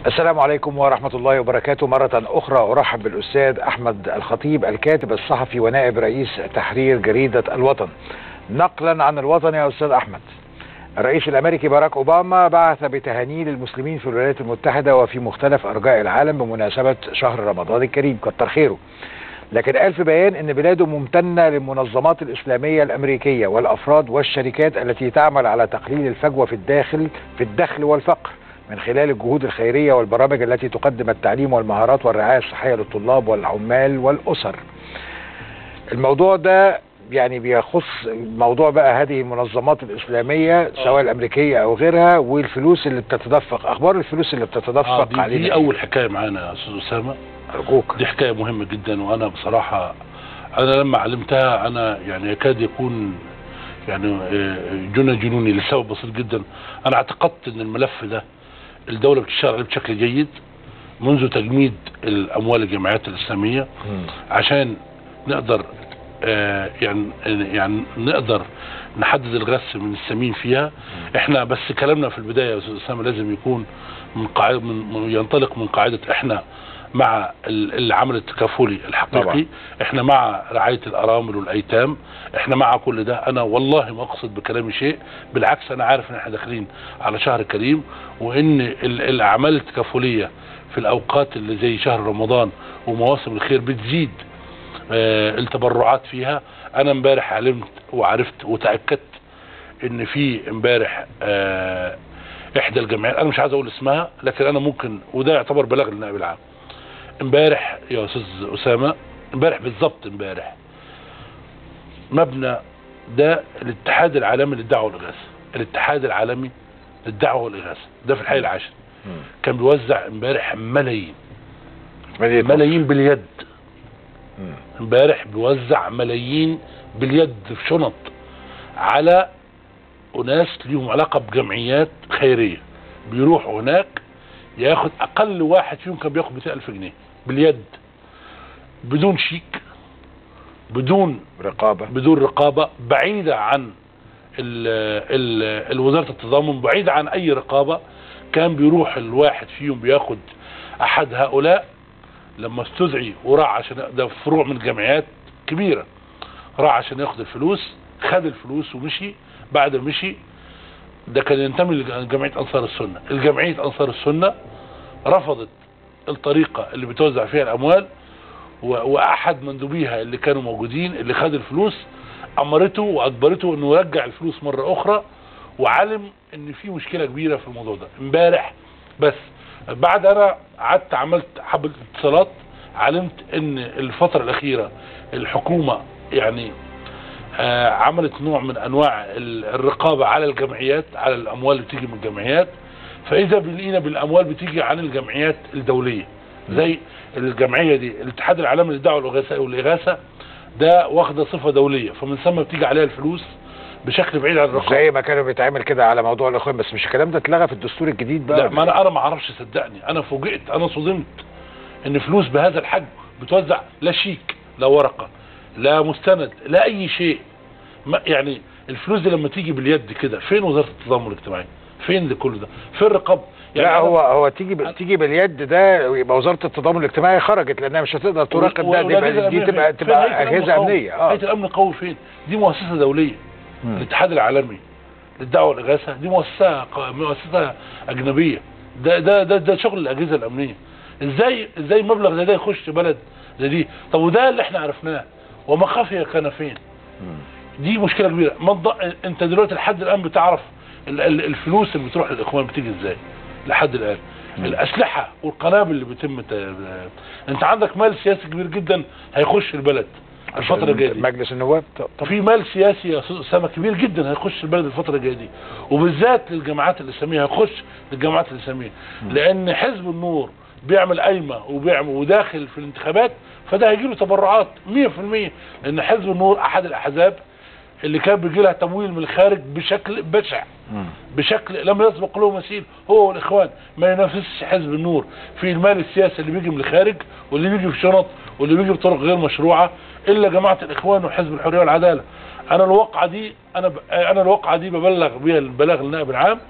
السلام عليكم ورحمة الله وبركاته مرة أخرى أرحب بالأستاذ أحمد الخطيب الكاتب الصحفي ونائب رئيس تحرير جريدة الوطن نقلا عن الوطن يا أستاذ أحمد الرئيس الأمريكي باراك أوباما بعث بتهاني للمسلمين في الولايات المتحدة وفي مختلف أرجاء العالم بمناسبة شهر رمضان الكريم كتر خيره لكن قال في بيان ان بلاده ممتنه للمنظمات الاسلاميه الامريكيه والافراد والشركات التي تعمل على تقليل الفجوه في الداخل في الدخل والفقر من خلال الجهود الخيريه والبرامج التي تقدم التعليم والمهارات والرعايه الصحيه للطلاب والعمال والاسر. الموضوع ده يعني بيخص موضوع بقى هذه المنظمات الاسلاميه سواء الامريكيه او غيرها والفلوس اللي بتتدفق اخبار الفلوس اللي بتتدفق آه دي, علينا دي إيه؟ اول حكايه معانا يا استاذ اسامه ارجوك دي حكايه مهمه جدا وانا بصراحه انا لما علمتها انا يعني يكاد يكون يعني آه، جنى جنوني لسبب بسيط جدا انا اعتقدت ان الملف ده الدوله بتشتغل عليه بشكل جيد منذ تجميد الاموال الجمعيات الاسلاميه مم. عشان نقدر آه، يعني يعني نقدر نحدد الغث من السمين فيها احنا بس كلامنا في البدايه يا استاذ اسامه لازم يكون من قاعده من من- ينطلق من قاعده احنا مع ال- العمل التكافلي الحقيقي طبعا. احنا مع رعايه الارامل والايتام احنا مع كل ده انا والله ما اقصد بكلامي شيء بالعكس انا عارف ان احنا داخلين على شهر كريم وان ال- الاعمال التكافليه في الاوقات اللي زي شهر رمضان ومواسم الخير بتزيد آه، التبرعات فيها انا امبارح علمت وعرفت وتاكدت ان في امبارح آه، احدى الجمعيات انا مش عايز اقول اسمها لكن انا ممكن وده يعتبر بلاغ للنائب العام امبارح يا استاذ اسامه امبارح بالظبط امبارح مبنى ده الاتحاد العالمي للدعوه والاغاثه الاتحاد العالمي للدعوه والاغاثه ده في الحي العاشر مم. كان بيوزع امبارح ملايين مدينة ملايين باليد مم. امبارح بيوزع ملايين باليد في شنط على اناس ليهم علاقه بجمعيات خيريه بيروحوا هناك ياخد اقل واحد فيهم كان بياخد 200000 جنيه باليد بدون شيك بدون رقابة بدون رقابه بعيده عن ال ال الوزاره التضامن بعيده عن اي رقابه كان بيروح الواحد فيهم بياخد احد هؤلاء لما استدعي وراح عشان ده فروع من جمعيات كبيره راح عشان ياخد الفلوس خد الفلوس ومشي بعد ما مشي ده كان ينتمي لجمعيه انصار السنه الجمعيه انصار السنه رفضت الطريقه اللي بتوزع فيها الاموال و- واحد مندوبيها اللي كانوا موجودين اللي خد الفلوس امرته واجبرته انه يرجع الفلوس مره اخرى وعلم ان في مشكله كبيره في الموضوع ده امبارح بس بعد انا قعدت عملت حبه اتصالات علمت ان الفتره الاخيره الحكومه يعني آه عملت نوع من انواع ال- الرقابه على الجمعيات على الاموال اللي بتيجي من الجمعيات فاذا بلقينا بالاموال بتيجي عن الجمعيات الدوليه زي الجمعيه دي الاتحاد العالمي للدعوه والاغاثه والاغاثه ده واخده صفه دوليه فمن ثم بتيجي عليها الفلوس بشكل بعيد عن الرقابه زي ما كانوا بيتعمل كده على موضوع الاخوان بس مش الكلام ده اتلغى في الدستور الجديد بقى لا ما انا انا ما اعرفش صدقني انا فوجئت انا صدمت ان فلوس بهذا الحجم بتوزع لا شيك لا ورقه لا مستند لا اي شيء ما يعني الفلوس دي لما تيجي باليد كده فين وزاره التضامن الاجتماعي فين ده كل ده فين الرقابه لا أنا- هو هو تيجي ب... تيجي باليد ده يبقى وزاره التضامن الاجتمعي خرجت لانها مش هتقدر تراقب ده دي, والأجهزة بقى دي الأمنية تبقى فين؟ تبقى فين هيئة الأمن اجهزه القومي؟ امنيه اه هيئه الامن القومي فين دي مؤسسه دوليه مم. الاتحاد العالمي للدعوه والاغاثه دي مؤسسه ق- مؤسسه اجنبيه ده ده ده, ده شغل الاجهزه الامنيه ازاي ازاي مبلغ زي ده يخش بلد زي دي طب وده اللي احنا عرفناه وما خفي كان فين مم. دي مشكله كبيره ما تض- انت دلوقتي لحد الان بتعرف ال- ال- الفلوس اللي بتروح للاخوان بتيجي ازاي لحد الان مم. الاسلحه والقنابل اللي بيتم ت- انت عندك مال سياسي كبير جدا هيخش البلد الفتره الجايه دي مجلس النواب ط- طب في مال سياسي يا استاذ اسامه كبير جدا هيخش البلد الفتره الجايه دي وبالذات للجماعات الاسلاميه هيخش للجماعات الاسلاميه لان حزب النور بيعمل قايمه وبيعمل وداخل في الانتخابات فده هيجي له تبرعات 100% لان حزب النور احد الاحزاب اللي كان بيجي لها تمويل من الخارج بشكل بشع مم. بشكل لم يسبق له مثيل هو والاخوان ما ينافسش حزب النور في المال السياسي اللي بيجي من الخارج واللي بيجي في شنط واللي بيجي بطرق غير مشروعه الا جماعه الاخوان وحزب الحريه والعداله انا الواقعه دي انا ب... انا الواقعه دي ببلغ بيها البلاغ للنائب العام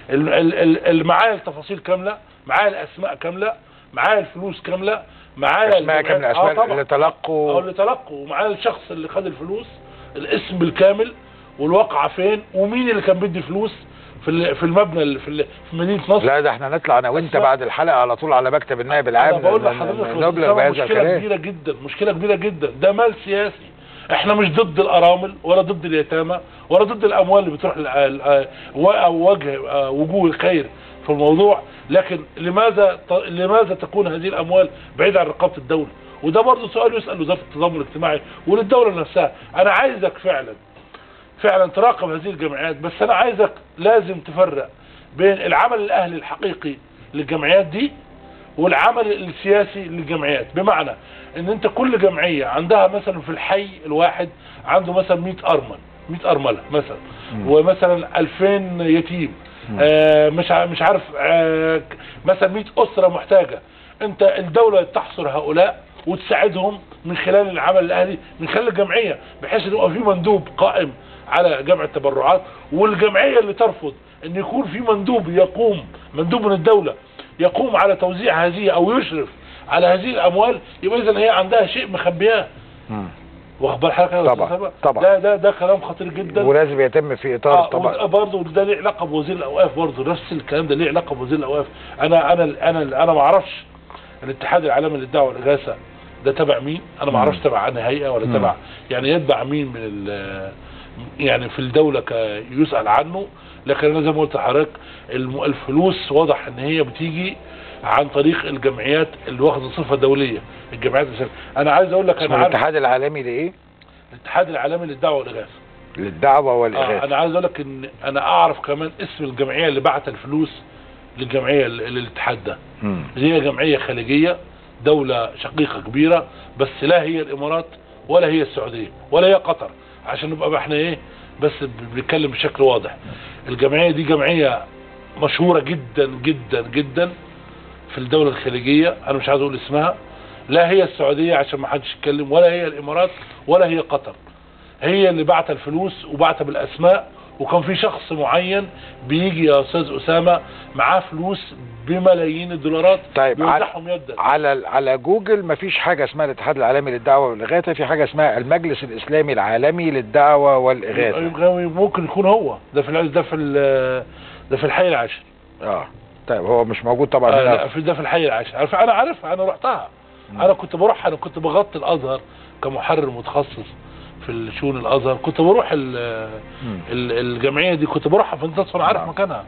ال- ال- ال- ال- معايا التفاصيل كامله معايا الاسماء كامله معايا الفلوس كامله معايا اسماء الجمعيات- كامله آه اسماء طبعا اللي تلقوا او اللي تلقوا ومعايا الشخص اللي خد الفلوس الاسم بالكامل والواقعه فين ومين اللي كان بيدي فلوس في ال- في المبنى اللي في ال- في مدينه نصر لا ده احنا نطلع انا وانت أسماء. بعد الحلقه على طول على مكتب النائب انا العام بقول ن- ن- لحضرتك يا نبلغ أستاذ بهذا مشكله الكلام كبيره جدا مشكله كبيره جدا ده مال سياسي احنا مش ضد الارامل ولا ضد اليتامى ولا ضد الاموال اللي بتروح لل- ل- و- او وجه آه، وجوه الخير في الموضوع لكن لماذا ت- لماذا تكون هذه الاموال بعيده عن رقابه الدوله وده برضه سؤال يسال وزاره التضامن الاجتماعي وللدوله نفسها انا عايزك فعلا فعلا تراقب هذه الجمعيات بس انا عايزك لازم تفرق بين العمل الاهلي الحقيقي للجمعيات دي والعمل السياسي للجمعيات بمعنى ان انت كل جمعية عندها مثلا في الحي الواحد عنده مثلا 100 ارمل 100 ارملة مثلا مم. ومثلا 2000 يتيم مم. آه مش ع- مش عارف آه ك- مثلا 100 اسرة محتاجة انت الدولة تحصر هؤلاء وتساعدهم من خلال العمل الاهلي من خلال الجمعية بحيث ان يبقى في مندوب قائم على جمع التبرعات والجمعية اللي ترفض ان يكون في مندوب يقوم مندوب من الدولة يقوم على توزيع هذه او يشرف على هذه الاموال يبقى اذا هي عندها شيء مخبياه مم. واخد بال حضرتك يا طبعا، أستاذ سامع؟ طبعا. ده ده ده كلام خطير جدا ولازم يتم في اطار اه طبعا برضه ده ليه علاقه بوزير الاوقاف برضه نفس الكلام ده ليه علاقه بوزير الاوقاف انا انا انا انا ما اعرفش الاتحاد العالمي للدعوه والاغاثه ده تبع مين انا ما اعرفش مم. تبع انهي هيئه ولا مم. تبع يعني يتبع مين من ال يعني في الدوله ك- يسال عنه لكن انا زي ما قلت لحضرتك الم- الفلوس واضح ان هي بتيجي عن طريق الجمعيات اللي واخده صفه دوليه الجمعيات الإسلامية. انا عايز اقول لك اسمه انا عارف الاتحاد العالمي لايه الاتحاد العالمي للدعوه والاغاثه للدعوه آه والاغاثه انا عايز اقول لك ان انا اعرف كمان اسم الجمعيه اللي بعت الفلوس للجمعيه ال- للاتحاد ده مم. هي جمعيه خليجيه دوله شقيقه كبيره بس لا هي الامارات ولا هي السعوديه ولا هي قطر عشان نبقى احنا ايه بس ب- بنتكلم بشكل واضح الجمعيه دي جمعيه مشهوره جدا جدا جدا في الدوله الخليجيه انا مش عايز اقول اسمها لا هي السعوديه عشان ما حدش يتكلم ولا هي الامارات ولا هي قطر هي اللي بعت الفلوس وبعت بالاسماء وكان في شخص معين بيجي يا استاذ اسامه معاه فلوس بملايين الدولارات طيب، بيوزعهم يدا على على جوجل مفيش حاجه اسمها الاتحاد العالمي للدعوه والاغاثه في حاجه اسمها المجلس الاسلامي العالمي للدعوه والاغاثه يبقى ممكن يكون هو ده في ال- ده في ال- ده في الحي العاشر اه طيب هو مش موجود طبعا آه هنا لا في ده في الحي العاشر عارف انا عارفها انا رحتها مم. انا كنت بروح انا كنت بغطي الازهر كمحرر متخصص في الشؤون الازهر كنت بروح ال- مم. ال- الجمعيه دي كنت بروحها في انتصار انا عارف نعم. مكانها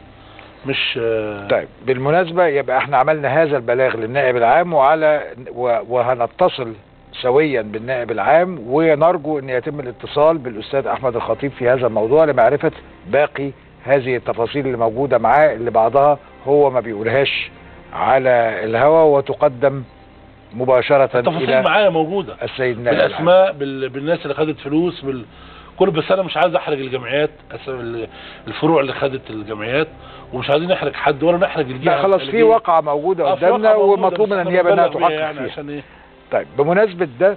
مش آه، طيب بالمناسبة يبقى احنا عملنا هذا البلاغ للنائب العام وعلى و- وهنتصل سويا بالنائب العام ونرجو ان يتم الاتصال بالاستاذ احمد الخطيب في هذا الموضوع لمعرفة باقي هذه التفاصيل اللي موجودة معاه اللي بعضها هو ما بيقولهاش على الهوا وتقدم مباشرة التفاصيل الى معايا موجودة السيد النائب العام بالاسماء بال... بالناس اللي خدت فلوس بال... كل بس انا مش عايز احرج الجمعيات أس- ال- الفروع اللي خدت الجمعيات ومش عايزين نحرج حد ولا نحرج الجهه لا خلاص في الخارجية. واقعة موجودة آه، في قدامنا واقعة موجودة، ومطلوب بس من أنا النيابة انها ببلغ بيها تحقق يعني فيها عشان ايه طيب بمناسبة ده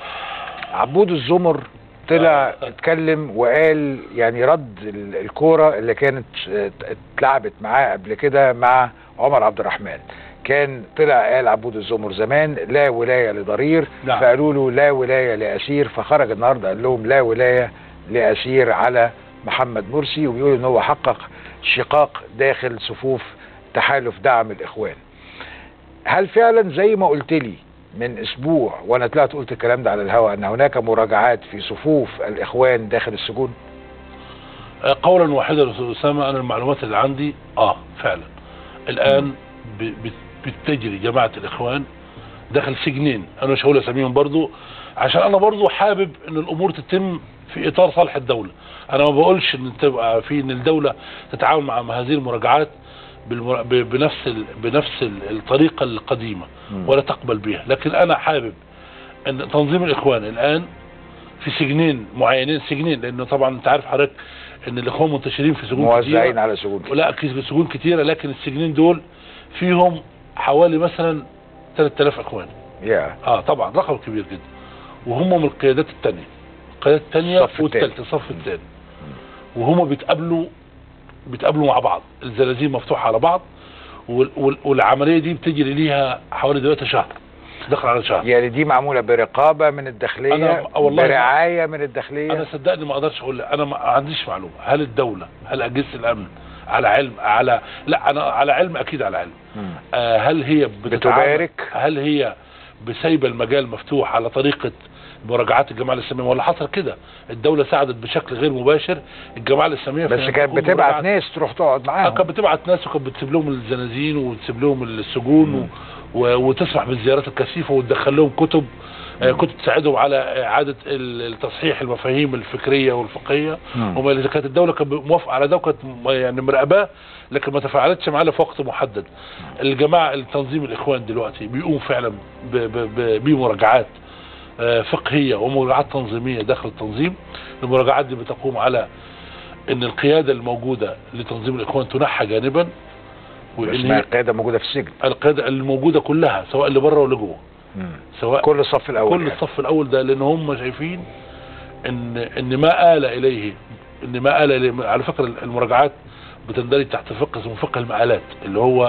عبود الزمر طلع آه. اتكلم وقال يعني رد ال- الكورة اللي كانت اه، اتلعبت معاه قبل كده مع عمر عبد الرحمن كان طلع قال عبود الزمر زمان لا ولاية لضرير نعم. فقالوا له لا ولاية لأسير فخرج النهاردة قال لهم لا ولاية لأسير على محمد مرسي وبيقول ان هو حقق شقاق داخل صفوف تحالف دعم الإخوان هل فعلا زي ما قلت لي من اسبوع وانا طلعت قلت الكلام ده على الهواء ان هناك مراجعات في صفوف الاخوان داخل السجون آه، قولا واحدا يا استاذ اسامه انا المعلومات اللي عندي اه فعلا الان ب... بت- بتجري جماعه الاخوان داخل سجنين انا مش هقول اساميهم برضو عشان انا برضو حابب ان الامور تتم في اطار صالح الدوله انا ما بقولش ان تبقى في ان الدوله تتعامل مع هذه المراجعات بالمر... ب... بنفس ال... بنفس ال- الطريقه القديمه مم. ولا تقبل بها لكن انا حابب ان تنظيم الاخوان الان في سجنين معينين سجنين لانه طبعا انت عارف حضرتك ان الاخوان منتشرين في سجون موزعين كتيرة على سجون لا كي- سجون كتيرة لكن السجنين دول فيهم حوالي مثلا 3000 اخوان يا اه طبعا رقم كبير جدا وهم من القيادات التانية القيادات التانية الصف التاني. والتالتة الصف الثاني وهم بيتقابلوا بيتقابلوا مع بعض الزلازل مفتوحه على بعض وال- وال- والعمليه دي بتجري ليها حوالي دلوقتي شهر دخل على شهر يعني دي معموله برقابه من الداخليه أنا- والله- برعايه من الداخليه انا صدقني ما اقدرش اقول لك. انا ما عنديش معلومه هل الدوله هل اجهزه الامن على علم على لا انا على علم اكيد على علم مم. آه هل هي بتتعامل- بتبارك؟ هل هي بسايبه المجال مفتوح على طريقه مراجعات الجماعه الاسلاميه ولا حصل كده الدوله ساعدت بشكل غير مباشر الجماعه الاسلاميه في بس أن كانت تقوم بتبعت بمراجعة. ناس تروح تقعد آه، معاهم كانت بتبعت ناس وكانت بتسيب لهم الزنازين وتسيب لهم السجون و... و... وتسمح بالزيارات الكثيفه وتدخل لهم كتب آه، كتب تساعدهم على اعاده ال- التصحيح المفاهيم الفكريه والفقهيه مم. وما اذا كانت الدوله كانت موافقه على ده وكانت م- يعني مراقباه لكن ما تفاعلتش معاه في وقت محدد الجماعه التنظيم الاخوان دلوقتي بيقوم فعلا ب... ب... ب... بمراجعات آه، فقهيه ومراجعات تنظيميه داخل التنظيم المراجعات دي بتقوم على ان القياده الموجوده لتنظيم الاخوان تنحى جانبا وان اسمها هي القياده موجوده في السجن القياده الموجوده كلها سواء اللي بره واللي جوه مم. سواء كل الصف الاول كل يعني. الصف الاول ده لان هم شايفين ان ان ما آل اليه ان ما آل إليه على فكره المراجعات بتندرج تحت فقه اسمه فقه المآلات اللي هو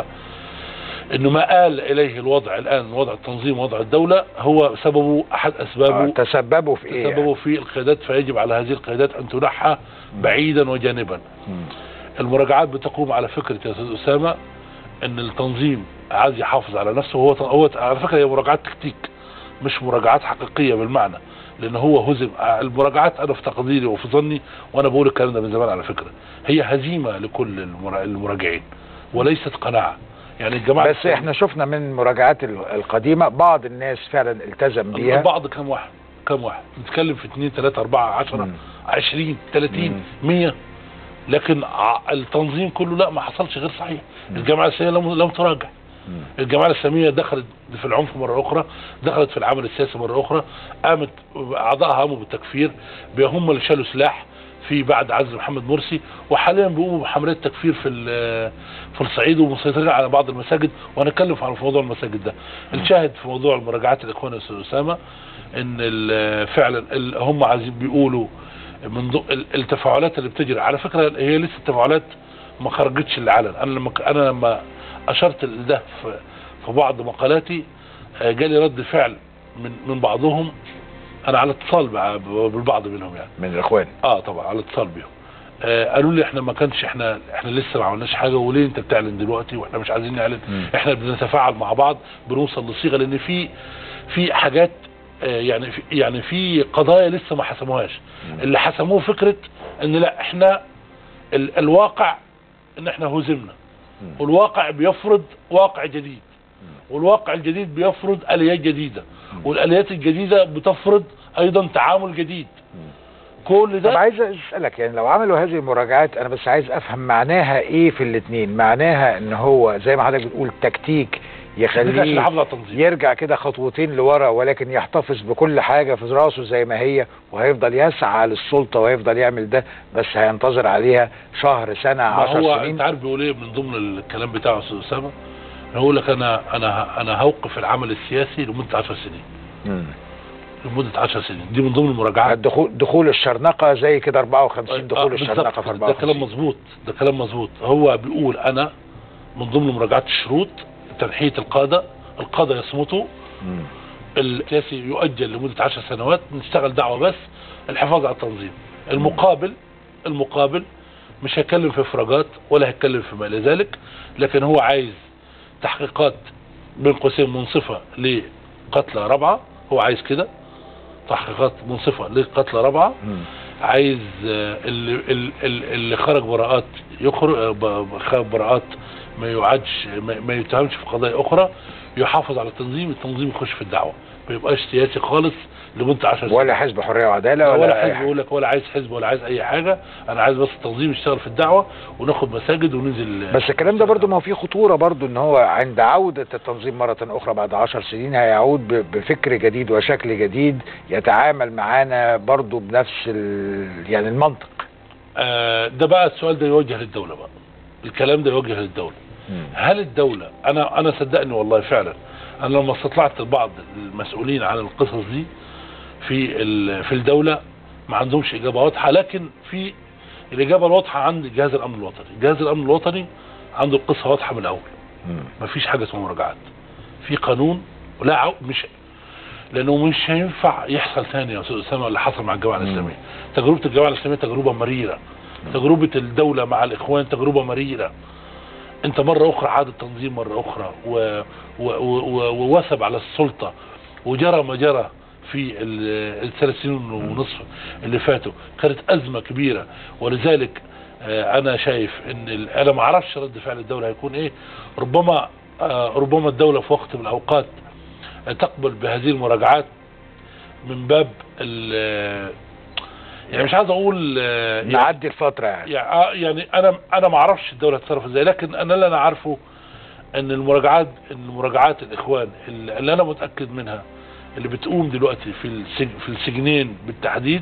انه ما آل اليه الوضع الان وضع التنظيم ووضع الدوله هو سببه احد آه، اسبابه تسببوا في ايه تسببه في القيادات فيجب على هذه القيادات ان تنحى بعيدا وجانبا مم. المراجعات بتقوم على فكره يا استاذ اسامه ان التنظيم عايز يحافظ على نفسه وهو هو على فكره هي مراجعات تكتيك مش مراجعات حقيقيه بالمعنى لان هو هزم المراجعات انا في تقديري وفي ظني وانا بقول الكلام ده من زمان على فكره هي هزيمه لكل المرا- المراجعين وليست قناعه يعني الجماعه بس احنا شفنا من المراجعات ال- القديمه بعض الناس فعلا التزم بيها البعض كم واحد كم واحد نتكلم في 2 3 4 10 مم. 20 30 100 لكن ع- التنظيم كله لا ما حصلش غير صحيح الجماعه الاسلاميه لم لم تراجع مم. الجماعه الاسلاميه دخلت في العنف مره اخرى دخلت في العمل السياسي مره اخرى قامت اعضائها قاموا بالتكفير بقى هم اللي شالوا سلاح في بعد عزل محمد مرسي وحاليا بيقوموا بحملات تكفير في ال- في الصعيد ومسيطرين على بعض المساجد وهنتكلم عن في موضوع المساجد ده الشاهد في موضوع المراجعات الاخوان يا استاذ اسامه ان ال- فعلا ال- هم عايزين بيقولوا من ضمن ال- التفاعلات اللي بتجري على فكره هي لسه التفاعلات ما خرجتش للعلن انا لما ك- انا لما اشرت لده في في بعض مقالاتي آه، جالي رد فعل من من بعضهم انا على اتصال مع- بالبعض منهم يعني من الاخوان اه طبعا على اتصال بيهم آه قالوا لي احنا ما كانش احنا احنا لسه ما عملناش حاجه وليه انت بتعلن دلوقتي واحنا مش عايزين نعلن مم. احنا بنتفاعل مع بعض بنوصل لصيغه لان في في حاجات آه يعني في يعني في قضايا لسه ما حسموهاش مم. اللي حسموه فكره ان لا احنا ال الواقع ان احنا هزمنا مم. والواقع بيفرض واقع جديد والواقع الجديد بيفرض اليات جديده والاليات الجديده بتفرض ايضا تعامل جديد كل طب ده عايز اسالك يعني لو عملوا هذه المراجعات انا بس عايز افهم معناها ايه في الاثنين معناها ان هو زي ما حضرتك بتقول تكتيك عشان يخليه يحافظ على التنظيم يرجع كده خطوتين لورا ولكن يحتفظ بكل حاجة في راسه زي ما هي وهيفضل يسعى للسلطة وهيفضل يعمل ده بس هينتظر عليها شهر سنة ما عشر هو سنين انت عارف بيقول ايه من ضمن الكلام بتاعه يا استاذ اسامه يقول لك انا انا انا هوقف العمل السياسي لمده 10 سنين مم. لمده 10 سنين دي من ضمن المراجعات الدخول دخول الشرنقة زي كده 54 دخول آه، الشرنقة بالظبط في كده. ده كلام 54 مظبوط ده كلام مظبوط هو بيقول انا من ضمن مراجعات الشروط تنحيه القاده القاده يصمتوا مم. السياسي يؤجل لمدة عشر سنوات نشتغل دعوة بس الحفاظ على التنظيم المقابل المقابل مش هيتكلم في افراجات ولا هيتكلم في ما الى ذلك لكن هو عايز تحقيقات بين قوسين منصفة لقتلى رابعة هو عايز كده تحقيقات منصفة لقتلى رابعة مم. عايز آه، اللي, اللي, اللي خرج براءات يخرج آه، ب- ب- خرج براءات ما يعادش ما ما يتهمش في قضايا اخرى يحافظ على التنظيم التنظيم يخش في الدعوه ما يبقاش سياسي خالص لمده 10 سنين ولا حزب حرية وعدالة ولا, ولا, ولا أي حزب حاجة. يقول لك ولا عايز حزب ولا عايز اي حاجه انا عايز بس التنظيم يشتغل في الدعوه وناخد مساجد وننزل بس الكلام ده برضو ما هو فيه خطورة برضو ان هو عند عودة التنظيم مرة اخرى بعد عشر سنين هيعود ب- بفكر جديد وشكل جديد يتعامل معانا برضو بنفس ال... يعني المنطق آه ده بقى السؤال ده يوجه للدوله بقى الكلام ده يوجه للدوله هل الدولة انا انا صدقني والله فعلا انا لما استطلعت بعض المسؤولين عن القصص دي في ال- في الدولة ما عندهمش اجابة واضحة لكن في الاجابه الواضحه عند جهاز الامن الوطني جهاز الامن الوطني عنده القصه واضحه من الاول مم. مفيش حاجه اسمها مراجعات في قانون ولا عو... مش لانه مش هينفع يحصل ثاني يا استاذ اسامه اللي حصل مع الجماعه مم. الاسلاميه تجربه الجماعه الاسلاميه تجربه مريره تجربه الدوله مع الاخوان تجربه مريره انت مره اخرى عاد التنظيم مره اخرى و... و... و... و... ووثب على السلطه وجرى ما جرى في ال- الثلاث سنين ونصف اللي فاتوا كانت ازمه كبيره ولذلك آه، انا شايف ان ال- انا ما اعرفش رد فعل الدوله هيكون ايه ربما آه، ربما الدوله في وقت من الاوقات آه، تقبل بهذه المراجعات من باب ال- يعني مش عايز اقول آه، يعني نعدي الفتره يعني يعني آه، يعني انا انا ما اعرفش الدوله تتصرف ازاي لكن انا اللي انا عارفه ان المراجعات ان مراجعات الاخوان اللي اللي انا متاكد منها اللي بتقوم دلوقتي في السج في السجنين بالتحديد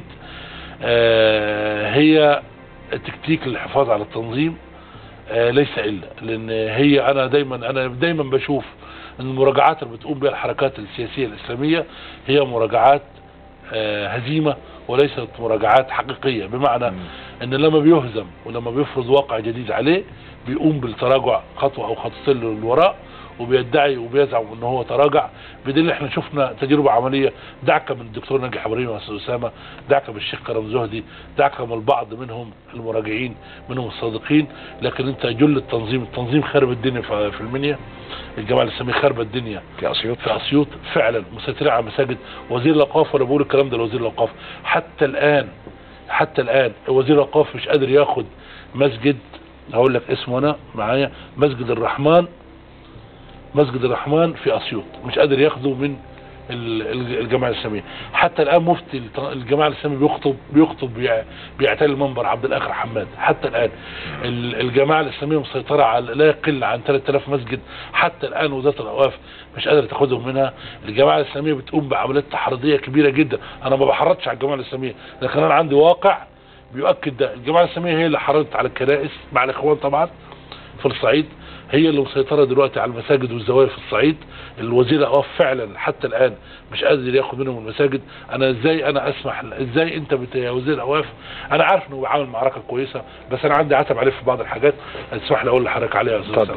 آه، هي تكتيك للحفاظ على التنظيم آه، ليس الا لان هي انا دايما انا دايما بشوف ان المراجعات اللي بتقوم بها الحركات السياسيه الاسلاميه هي مراجعات آه، هزيمه وليست مراجعات حقيقيه بمعنى مم. ان لما بيهزم ولما بيفرض واقع جديد عليه بيقوم بالتراجع خطوه او خطوتين للوراء وبيدعي وبيزعم ان هو تراجع بدليل احنا شفنا تجربه عمليه دعك من الدكتور ناجي حبرين واستاذ اسامه دعك من الشيخ كرم زهدي دعك من البعض منهم المراجعين منهم الصادقين لكن انت جل التنظيم التنظيم خرب الدنيا في في المنيا الجماعه الاسلاميه خرب الدنيا في اسيوط في اسيوط فعلا مسيطرين على مساجد وزير الاوقاف وانا بقول الكلام ده لوزير الاوقاف حتى الان حتى الان وزير الاوقاف مش قادر ياخد مسجد هقول لك اسمه انا معايا مسجد الرحمن مسجد الرحمن في اسيوط مش قادر ياخده من ال- ال- الجماعه الاسلاميه حتى الان مفتي الت- الجماعه الاسلاميه بيخطب بيخطب بيع- بيعتلي المنبر عبد الاخر حماد حتى الان ال- الجماعه الاسلاميه مسيطره على لا يقل عن 3000 مسجد حتى الان وزاره الاوقاف مش قادره تاخدهم منها الجماعه الاسلاميه بتقوم بعمليات تحريضيه كبيره جدا انا ما بحرضش على الجماعه الاسلاميه لكن انا عندي واقع بيؤكد ده الجماعه الاسلاميه هي اللي حرضت على الكنائس مع الاخوان طبعا في الصعيد هي اللي مسيطرة دلوقتي على المساجد والزوايا في الصعيد الوزير الاوقاف فعلا حتى الان مش قادر ياخد منهم المساجد انا ازاي انا اسمح ازاي انت بت... يا وزير الاوقاف انا عارف انه بيعمل معركة كويسة بس انا عندي عتب عليه في بعض الحاجات اسمح لي اقول لحضرتك عليها يا استاذ اتفضل. أسامة.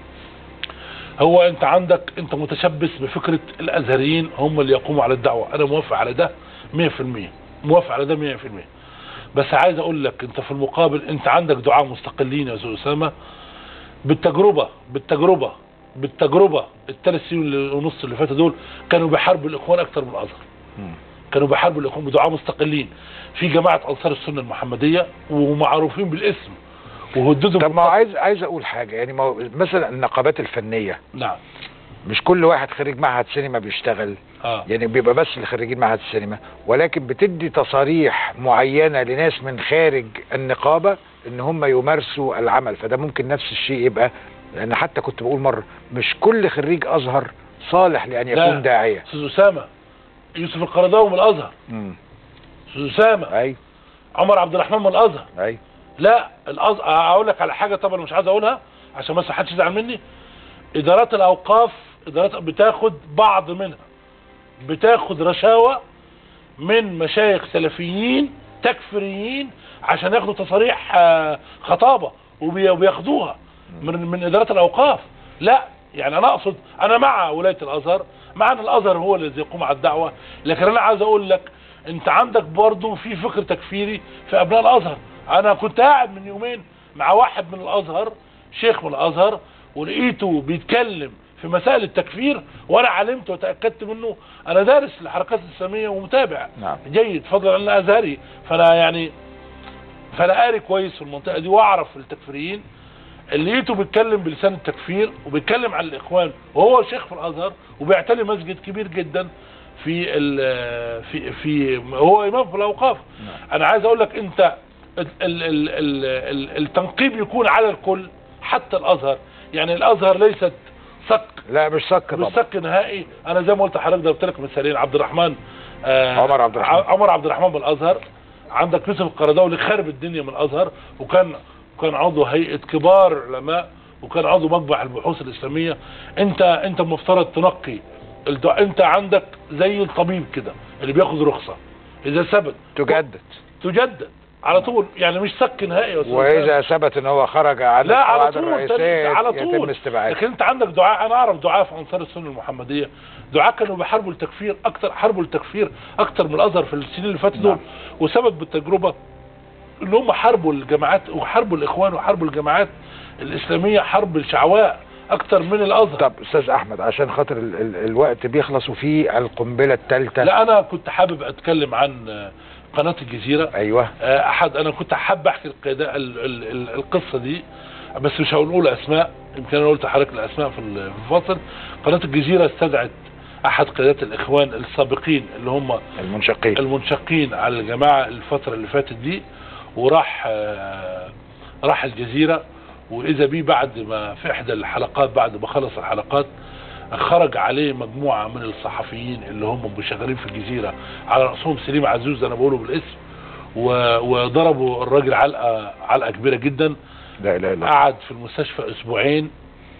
هو انت عندك انت متشبث بفكرة الازهريين هم اللي يقوموا على الدعوة انا موافق على ده 100% موافق على ده 100% بس عايز اقول لك انت في المقابل انت عندك دعاة مستقلين يا استاذ اسامه بالتجربة بالتجربة بالتجربة الثلاث سنين اللي- ونص اللي فاتوا دول كانوا بيحاربوا الاخوان اكتر من الازهر مم. كانوا بيحاربوا الاخوان بدعاة مستقلين في جماعة انصار السنة المحمدية ومعروفين بالاسم وهددهم طب ما هو عايز عايز اقول حاجه يعني ما هو مثلا النقابات الفنيه نعم مش كل واحد خريج معهد سينما بيشتغل اه يعني بيبقى بس اللي خريجين معهد السينما ولكن بتدي تصاريح معينه لناس من خارج النقابه ان هم يمارسوا العمل فده ممكن نفس الشيء يبقى لان حتى كنت بقول مره مش كل خريج ازهر صالح لان لا. يكون داعيه استاذ اسامة يوسف القرضاوي من الازهر امم استاذ اسامة اي عمر عبد الرحمن من الازهر اي لا الازهر اقول لك على حاجة طبعا مش عايز اقولها عشان بس محدش يزعل مني ادارات الاوقاف ادارات بتاخد بعض منها بتاخد رشاوى من مشايخ سلفيين تكفيريين عشان ياخدوا تصاريح آه، خطابة وبي- وبياخدوها من من ادارات الاوقاف لا يعني انا اقصد انا مع ولاية الازهر مع ان الازهر هو الذي يقوم على الدعوة لكن انا عايز اقول لك انت عندك برضو في فكر تكفيري في ابناء الازهر انا كنت قاعد من يومين مع واحد من الازهر شيخ من الازهر ولقيته بيتكلم في مسائل التكفير وانا علمت وتاكدت منه انا دارس الحركات الاسلاميه ومتابع نعم. جيد فضلا عن ازهري فانا يعني فانا قاري كويس في المنطقه دي واعرف التكفيريين اللي لقيته بيتكلم بلسان التكفير وبيتكلم عن الاخوان وهو شيخ في الازهر وبيعتلي مسجد كبير جدا في ال في في هو امام في الاوقاف نعم. انا عايز اقول لك انت ال ال ال ال ال التنقيب يكون على الكل حتى الازهر يعني الازهر ليست صك لا مش صك مش طبعا صك نهائي انا زي ما قلت لحضرتك ضربت لك مثالين عبد الرحمن آه عمر عبد الرحمن. ع- عمر عبد الرحمن بالازهر عندك يوسف القرضاوي اللي خرب الدنيا من الازهر وكان كان عضو هيئه كبار العلماء وكان عضو مجمع البحوث الاسلاميه انت انت المفترض تنقي الدع... انت عندك زي الطبيب كده اللي بياخد رخصه اذا ثبت تجدد تجدد على طول يعني مش سك نهائي يا استاذ أسامة. واذا ثبت ان هو خرج عن لا على القواعد طول الرئيسيه على يتم طول استبعاده لكن انت عندك دعاء انا اعرف دعاء في انصار السنه المحمديه دعاء كانوا بيحاربوا التكفير اكتر حاربوا التكفير اكتر من الازهر في السنين اللي فاتت دول نعم. وثبت بالتجربه ان هم حاربوا الجماعات وحاربوا الاخوان وحاربوا الجماعات الاسلاميه حرب الشعواء اكتر من الازهر طب استاذ احمد عشان خاطر ال ال الوقت بيخلص وفي القنبله الثالثه لا انا كنت حابب اتكلم عن آه، قناه الجزيره ايوه آه، احد انا كنت حابب احكي القيادة ال ال ال القصه دي بس مش هنقول اسماء يمكن انا قلت لحضرتك الاسماء في ال- في الفاصل قناه الجزيره استدعت احد قيادات الاخوان السابقين اللي هم المنشقين المنشقين على الجماعه الفتره اللي فاتت دي وراح آه، راح الجزيره واذا بيه بعد ما في احدى الحلقات بعد ما خلص الحلقات خرج عليه مجموعه من الصحفيين اللي هم شغالين في الجزيره على راسهم سليم عزوز انا بقوله بالاسم و- وضربوا الراجل علقه علقه كبيره جدا لا اله الا الله قعد في المستشفى اسبوعين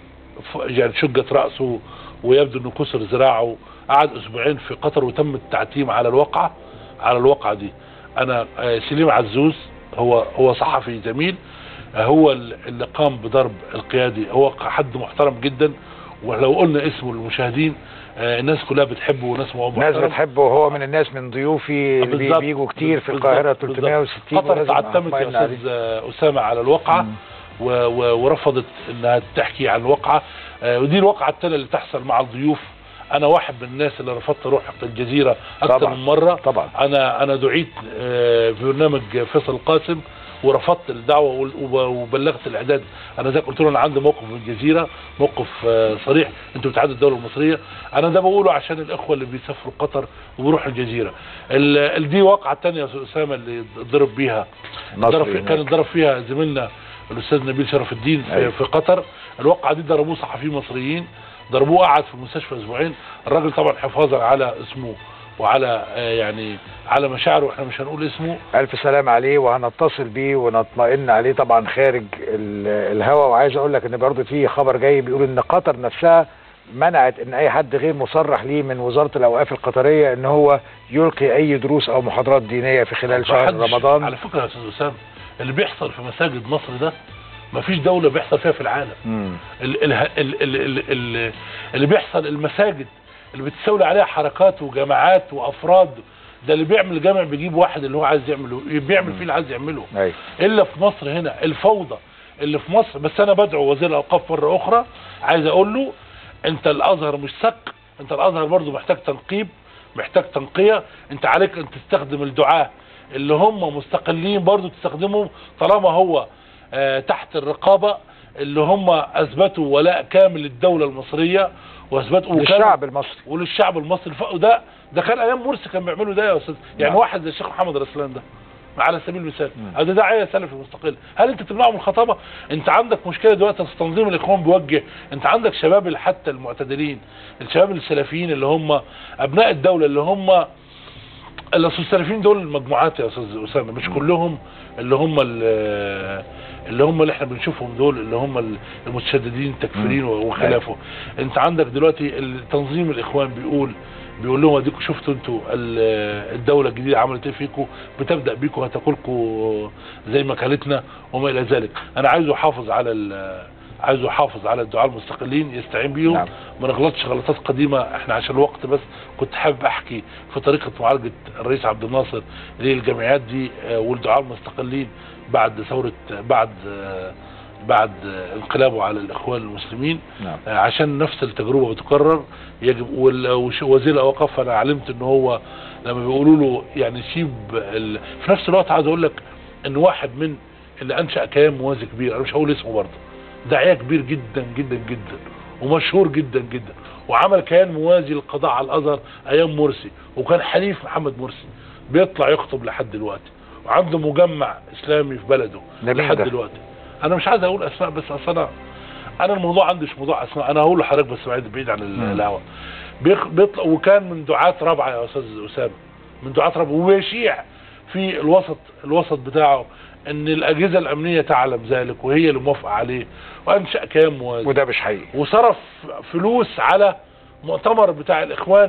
ف- يعني شقت راسه ويبدو انه كسر ذراعه قعد اسبوعين في قطر وتم التعتيم على الواقعه على الواقعه دي انا آه، سليم عزوز هو هو صحفي جميل آه، هو ال- اللي قام بضرب القيادي هو حد محترم جدا ولو قلنا اسمه للمشاهدين آه، الناس كلها بتحبه وناس محترم ناس بتحبه وهو من الناس من ضيوفي اللي بي- بالظبط. بيجوا كتير في بالظبط. القاهره بالظبط. 360 قطر ولازم تعتمت يا أطمئن عليه. استاذ آه، اسامه على الواقعه مم. و و ورفضت انها تحكي عن الواقعه آه، ودي الواقعه الثانيه اللي تحصل مع الضيوف انا واحد من الناس اللي رفضت اروح الجزيره اكثر طبعا. من مره طبعا انا انا دعيت آه، في برنامج فيصل قاسم ورفضت الدعوه وال- وب- وبلغت الاعداد انا زي قلت له انا عندي موقف في الجزيره موقف آه، صريح انتوا بتعادوا الدوله المصريه انا ده بقوله عشان الاخوه اللي بيسافروا قطر وبيروحوا الجزيره ال- ال- دي واقعه ثانيه يا أستاذ اسامه اللي ضرب بيها ضرب نصري في هناك. كان ضرب فيها زميلنا الاستاذ نبيل شرف الدين في, أيوة. في قطر الواقعه دي ضربوه صحفيين مصريين ضربوه قعد في المستشفى اسبوعين الراجل طبعا حفاظا على اسمه وعلى آه، يعني على مشاعره احنا مش هنقول اسمه الف سلام عليه وهنتصل بيه ونطمئن عليه طبعا خارج ال- الهوا وعايز اقول لك ان برضه في خبر جاي بيقول ان قطر نفسها منعت ان اي حد غير مصرح ليه من وزاره الاوقاف القطريه ان هو يلقي اي دروس او محاضرات دينيه في خلال شهر محدش- رمضان على فكره يا استاذ اسامه اللي بيحصل في مساجد مصر ده مفيش دوله بيحصل فيها في العالم مم. ال ال ال ال ال ال اللي بيحصل المساجد اللي بتستولي عليها حركات وجماعات وافراد ده اللي بيعمل جامع بيجيب واحد اللي هو عايز يعمله بيعمل فيه اللي عايز يعمله ايوه الا في مصر هنا الفوضى اللي في مصر بس انا بدعو وزير الاوقاف مره اخرى عايز اقول له انت الازهر مش سك انت الازهر برضو محتاج تنقيب محتاج تنقيه انت عليك ان تستخدم الدعاه اللي هم مستقلين برضو تستخدمهم طالما هو آه تحت الرقابه اللي هم اثبتوا ولاء كامل للدوله المصريه واثبتوا وكانوا- للشعب المصري وللشعب المصري ف- وده ده كان ايام مرسي كان بيعملوا ده يا استاذ يعني نعم. واحد زي الشيخ محمد رسلان ده على سبيل المثال مم. هذا داعيه سلفي مستقل هل انت تمنعه من الخطابه انت عندك مشكله دلوقتي أصل تنظيم الاخوان بيوجه انت عندك شباب ال- حتى المعتدلين الشباب السلفيين اللي هم ابناء الدوله اللي هم اللي أصل السلفيين دول مجموعات يا استاذ اسامه مش كلهم اللي هم ال- اللي هم اللي احنا بنشوفهم دول اللي هم المتشددين التكفيرين وخلافه انت عندك دلوقتي تنظيم الاخوان بيقول بيقول لهم اديكم شفتوا انتوا ال- الدوله الجديده عملت ايه فيكم بتبدا بيكم هتاكلكم زي ما كلتنا وما الى ذلك انا عايزه يحافظ على ال- عايزه يحافظ على الدعاء المستقلين يستعين بيهم نعم. ما نغلطش غلطات قديمه احنا عشان الوقت بس كنت حابب احكي في طريقه معالجه الرئيس عبد الناصر للجمعيات دي آه، والدعاء المستقلين بعد ثوره بعد آه، بعد آه، انقلابه على الاخوان المسلمين نعم آه، عشان نفس التجربه بتكرر يجب وال- وش- وزير الاوقاف انا علمت ان هو لما بيقولوا له يعني سيب ال... في نفس الوقت عايز اقول لك ان واحد من اللي انشا كيان موازي كبير انا مش هقول اسمه برضه داعيه كبير جدا جدا جدا ومشهور جدا جدا وعمل كيان موازي للقضاء على الازهر ايام مرسي وكان حليف محمد مرسي بيطلع يخطب لحد دلوقتي وعنده مجمع اسلامي في بلده ده مين لحد ده؟ دلوقتي انا مش عايز اقول اسماء بس اصل انا انا الموضوع عندي مش موضوع اسماء انا هقول لحضرتك بس بعيد بعيد عن ال- مم. الهوا بيخ- بيطلع وكان من دعاة رابعه يا استاذ اسامه من دعاة رابعه وبيشيع في الوسط الوسط بتاعه ان الاجهزه الامنيه تعلم ذلك وهي اللي موافقه عليه وانشا كيان موازي وده مش حقيقي وصرف فلوس على مؤتمر بتاع الاخوان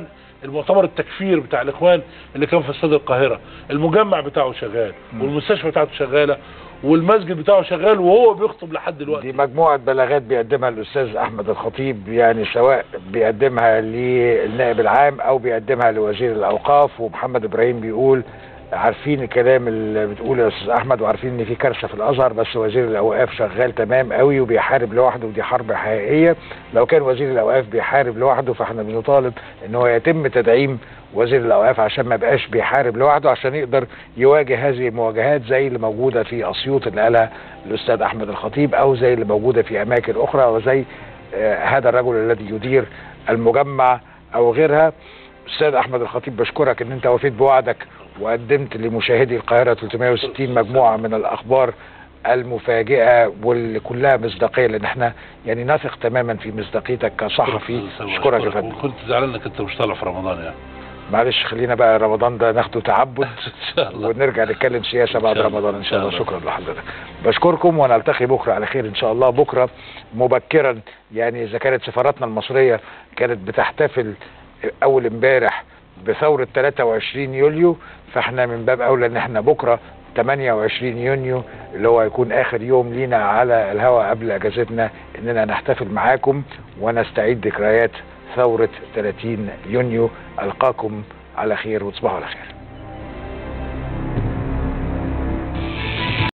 المؤتمر التكفير بتاع الاخوان اللي كان في استاد القاهره المجمع بتاعه شغال مم. والمستشفى بتاعته شغاله والمسجد بتاعه شغال وهو بيخطب لحد دلوقتي دي مجموعة بلاغات بيقدمها الأستاذ أحمد الخطيب يعني سواء بيقدمها للنائب العام أو بيقدمها لوزير الأوقاف ومحمد إبراهيم بيقول عارفين الكلام اللي بتقوله يا أستاذ أحمد وعارفين إن في كارثة في الأزهر بس وزير الأوقاف شغال تمام قوي وبيحارب لوحده ودي حرب حقيقية لو كان وزير الأوقاف بيحارب لوحده فإحنا بنطالب إن هو يتم تدعيم وزير الأوقاف عشان ما يبقاش بيحارب لوحده عشان يقدر يواجه هذه المواجهات زي اللي موجودة في أسيوط اللي قالها الأستاذ أحمد الخطيب أو زي اللي موجودة في أماكن أخرى وزي آه، هذا الرجل الذي يدير المجمع أو غيرها أستاذ أحمد الخطيب بشكرك إن أنت وفيت بوعدك وقدمت لمشاهدي القاهرة 360 مجموعة من الأخبار المفاجئة واللي كلها مصداقية لأن احنا يعني نثق تماما في مصداقيتك كصحفي أشكرك يا فندم وكنت زعلان انك انت مش طالع في رمضان يعني معلش خلينا بقى رمضان ده ناخده تعبد ان شاء الله ونرجع نتكلم سياسه بعد إن شاء الله. رمضان ان شاء الله إن شاء الله. شكرا لحضرتك بشكركم ونلتقي بكره على خير ان شاء الله بكره مبكرا يعني اذا كانت سفارتنا المصريه كانت بتحتفل اول امبارح بثوره 23 يوليو فاحنا من باب اولى ان احنا بكره 28 يونيو اللي هو هيكون اخر يوم لينا على الهواء قبل اجازتنا اننا نحتفل معاكم ونستعيد ذكريات ثوره 30 يونيو القاكم على خير وتصبحوا على خير